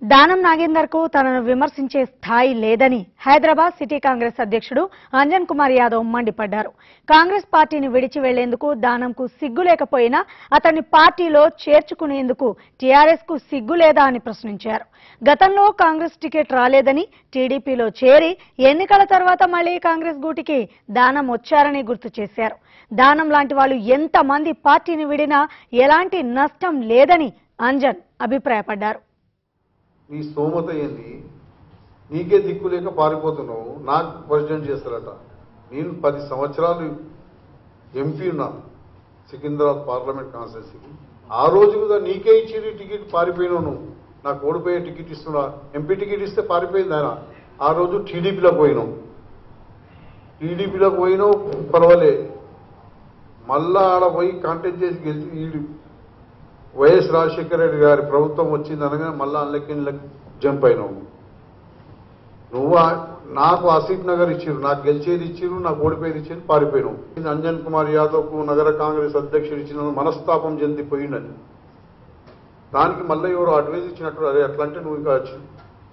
దానం నాగేందర్ కు తనను విమర్శించే స్థాయి లేదని హైదరాబాద్ సిటీ కాంగ్రెస్ అధ్యక్షుడు అంజన్ కుమార్ యాదవ్ మండిపడ్డారు కాంగ్రెస్ పార్టీని విడిచి వెళ్లేందుకు దానంకు సిగ్గు లేకపోయినా అతన్ని పార్టీలో చేర్చుకునేందుకు టీఆర్ఎస్ కు సిగ్గు లేదా అని ప్రశ్నించారు గతంలో కాంగ్రెస్ టికెట్ రాలేదని టీడీపీలో చేరి ఎన్నికల తర్వాత మళ్లీ కాంగ్రెస్ గూటికి దానం వచ్చారని గుర్తు చేశారు దానం లాంటి వాళ్ళు ఎంతమంది పార్టీని విడినా ఎలాంటి నష్టం లేదని అంజన్ అభిప్రాయపడ్డారు నీ స్తోమత ఏంది నీకే దిక్కు లేక పారిపోతున్నావు నాకు ప్రెసిడెంట్ చేస్తారట నేను పది సంవత్సరాలు ఎంపీ ఉన్నా సికింద్రాబాద్ పార్లమెంట్ కాన్స్టిట్యూన్సీకి ఆ రోజు కూడా నీకే ఇచ్చి టికెట్ పారిపోయినావు నువ్వు నాకు ఓడిపోయే టికెట్ ఇస్తున్నా ఎంపీ టికెట్ ఇస్తే పారిపోయింది ఆయన ఆ రోజు టీడీపీలోకి పోయినావు టీడీపీలోకి పోయినావు పర్వాలే మళ్ళా ఆడ పోయి కాంటెక్ట్ చేసి గెలిచి ఈడు వైఎస్ రాజశేఖర రెడ్డి గారి ప్రభుత్వం వచ్చింది అనగానే మళ్ళా అందులోకి జంప్ అయినావు నువ్వు ఆ- నాకు ఆసిఫ్ నగర్ ఇచ్చిరు నాకు గెలిచేది ఇచ్చిరు నాకు ఓడిపోయేది ఇచ్చిరు పారిపోయినావు ఇది అంజన్ కుమార్ యాదవ్ కు నగర కాంగ్రెస్ అధ్యక్షుడు ఇచ్చిన మనస్తాపం చెంది పోయిందని దానికి మళ్ళీ ఎవరు అడ్వైజ్ ఇచ్చినట్టు అదే అట్లా అంటే నువ్వు ఇంకా చి-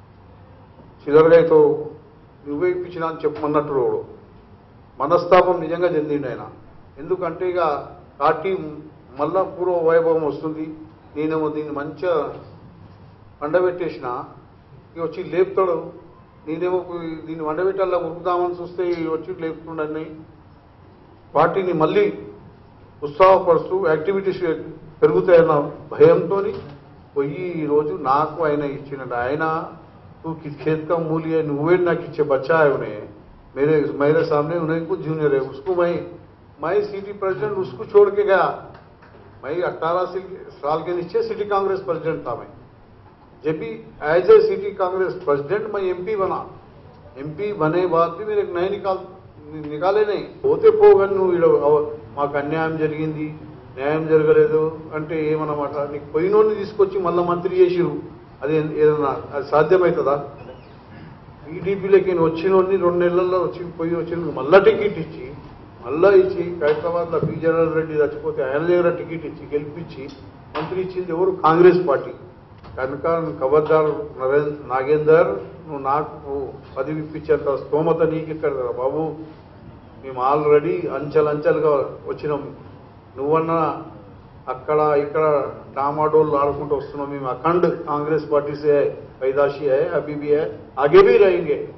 చిల్లరగాయతో నువ్వే ఇప్పించినా అని చెప్పమన్నట్టు ఎవడు మనస్తాపం నిజంగా చెందిండు ఆయన ఎందుకంటే ఇక పార్టీ మళ్ళా పూర్వ వైభవం వస్తుంది నేనేమో దీన్ని మంచిగా వండబెట్టేసిన ఇక వచ్చి లేపుతాడు నేనేమో దీన్ని వండబెట్టాలా ఉరుకుదామని చూస్తే ఈ వచ్చి లేపుతుండని పార్టీని మళ్ళీ ఉత్సాహపరుస్తూ యాక్టివిటీస్ పెరుగుతాయన్న భయంతో పోయి ఈరోజు నాకు ఆయన ఇచ్చినట్టు ఆయన तू किस खेत का मूल है नुवे ना किचे बच्चा है उन्हें मेरे मेरे सामने उन्हें कुछ जूनियर है उसको मैं मैं सिटी प्रेसिडेंट उसको छोड़ के गया मैं अट्ठारह साल के नीचे सिटी कांग्रेस प्रेसिडेंट था मैं जब भी as a city Congress president मैं एमपी बना एमपी बने बाद भी मेरे नए निकाल నికాలే नहीं పోతే పోగానే నువ్వు ఈడ అవ- మాకు అన్యాయం జరిగింది న్యాయం జరగలేదు అంటే ఏమన్నమాట నీకు పోయినోడిని తీసుకొచ్చి మళ్ళా మంత్రి చేసిరు అది ఏ- ఏదన్నా అది సాధ్యమవుతుందా టీడీపీలోకి వచ్చినోడిని రెండు నెలల్లో వచ్చి పోయి వచ్చిన మళ్ళా టికెట్ ఇచ్చి మళ్ళా ఇచ్చి హైదరాబాద్లో పి జనరల్ రెడ్డి చచ్చిపోతే ఆయన దగ్గర టికెట్ ఇచ్చి గెలిపించి మంత్రి ఇచ్చింది ఎవరు కాంగ్రెస్ పార్టీ కనుక కబర్దార్ నరేంద్ర నాగేందర్ నువ్వు నాకు పదవి ఇప్పించేంత స్తోమత నీకు ఇక్కడ బాబు మేము ఆల్రెడీ అంచెలంచెలుగా వచ్చినాం నువ్వన్నా అక్కడ ఇక్కడ डामाडोल ఆడుకుంటూ వస్తున్నాం మేము అఖంड कांग्रेस पार्टी से है पैदाशी है अभी भी है आगे भी रहेंगे